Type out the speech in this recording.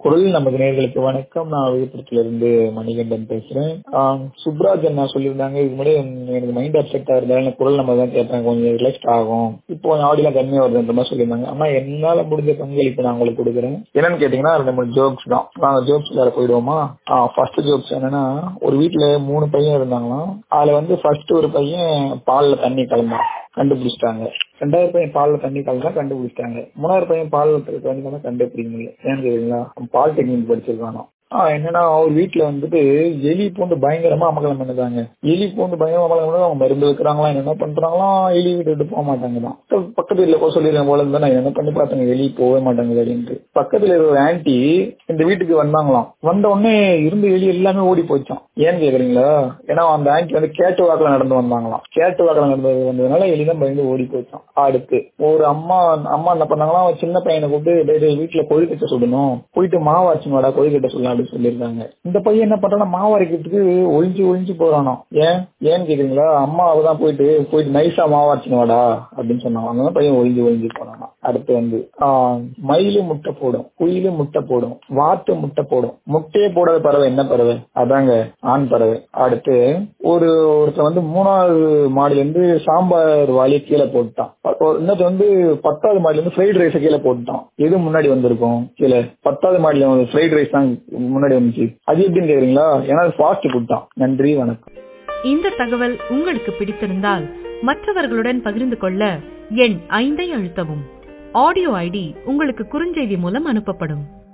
குரல் நமது நேர்களுக்கு வணக்கம் நான் விழுப்புரத்துல இருந்து மணிகண்டன் பேசுறேன் ஆஹ் சுப்ராஜ் அண்ணா சொல்லியிருந்தாங்க இதுக்கு முன்னாடி எனக்கு மைண்ட் அப்செட் ஆயிருந்தா எனக்கு குரல் நம்ம தான் கேட்பேன் கொஞ்சம் ரிலாக்ஸ்ட் ஆகும் இப்போ கொஞ்சம் ஆடியெல்லாம் கம்மியா வருதுன்ற மாதிரி சொல்லியிருந்தாங்க ஆனா என்னால முடிஞ்ச பங்களிப்பு நான் உங்களுக்கு கொடுக்குறேன் என்னன்னு கேட்டீங்கன்னா ரெண்டு மூணு ஜோக்ஸ் தான் நாங்க ஜோக்ஸ் வேற போயிடுவோமா ஃபர்ஸ்ட் ஜோக்ஸ் என்னன்னா ஒரு வீட்டுல மூணு பையன் இருந்தாங்களாம் அதுல வந்து ஃபர்ஸ்ட் ஒரு பையன் பால்ல தண்ணி கலந்தான் கண்டுபிடிச்சிட்டாங்க ரெண்டாவது பையன் பால்ல தண்ணி கலந்தா கண்டுபிடிச்சிட்டாங்க மூணாவது பையன் பால் தண்ணி கலந்தா கண்டுபிடிக்க முடியல ஏன் தெரியுங்களா பால் டெக்னிக் படிச்சிருக்கானோ ஆஹ் என்னன்னா அவர் வீட்டுல வந்துட்டு எலி பூண்டு பயங்கரமா அமகலம் பண்ணுதாங்க எலி பூண்டு பயங்கரமா அமகலம் பண்ணி அவங்க மருந்து வைக்கிறாங்களா என்ன பண்றாங்களாம் எலி விட்டுட்டு போக மாட்டாங்கதான் பக்கத்து வீட்டுல போக சொல்லிடுறேன் போல இருந்தா நான் என்ன பண்ணி பார்த்தேங்க எலி போகவே மாட்டாங்க அப்படின்ட்டு பக்கத்துல இருக்கிற ஒரு ஆன்டி இந்த வீட்டுக்கு வந்தாங்களாம் வந்த உடனே இருந்த எலி எல்லாமே ஓடி போச்சான் ஏன்னு கேக்குறீங்களா ஏன்னா அந்த ஆன்டி வந்து கேட்டு வாக்குல நடந்து வந்தாங்களாம் கேட்டு வாக்குல நடந்து வந்ததுனால எலி தான் பயந்து ஓடி போச்சான் அடுத்து ஒரு அம்மா அம்மா என்ன பண்ணாங்களாம் சின்ன பையனை கூப்பிட்டு வீட்டுல கொழுக்கட்டை சுடணும் போயிட்டு மாவாச்சும் வாடா கொழுக்கட்டை சொல்லலாம் அப்படின்னு சொல்லியிருக்காங்க இந்த பையன் என்ன பண்றானா மாவு அரைக்கிறதுக்கு ஒழிஞ்சு ஒழிஞ்சு போறானோ ஏன் ஏன்னு கேக்குறீங்களா அம்மா அவதான் போயிட்டு போயிட்டு நைஸா மாவு அரைச்சுன்னு வாடா அப்படின்னு சொன்னாங்க அங்க பையன் ஒழிஞ்சு ஒழிஞ்சு போறானா அடுத்து வந்து ஆஹ் மயிலு முட்டை போடும் குயிலு முட்டை போடும் வாத்து முட்டை போடும் முட்டையே போடாத பறவை என்ன பறவை அதாங்க ஆண் பறவை அடுத்து ஒரு ஒருத்தர் வந்து மூணாவது மாடில இருந்து சாம்பார் வாளியை கீழே போட்டுட்டான் இன்னொரு வந்து பத்தாவது மாடில இருந்து ஃப்ரைட் ரைஸ் கீழே போட்டுட்டான் எது முன்னாடி வந்திருக்கும் கீழே பத்தாவது மாடில ஃப்ரைட் ரைஸ் தான் முன்னாடி வந்துச்சு அது எப்படின்னு கேக்குறீங்களா ஏன்னா ஃபாஸ்ட் கொடுத்தான் நன்றி வணக்கம் இந்த தகவல் உங்களுக்கு பிடித்திருந்தால் மற்றவர்களுடன் பகிர்ந்து கொள்ள எண் ஐந்தை அழுத்தவும் ஆடியோ ஐடி உங்களுக்கு குறுஞ்செய்தி மூலம் அனுப்பப்படும்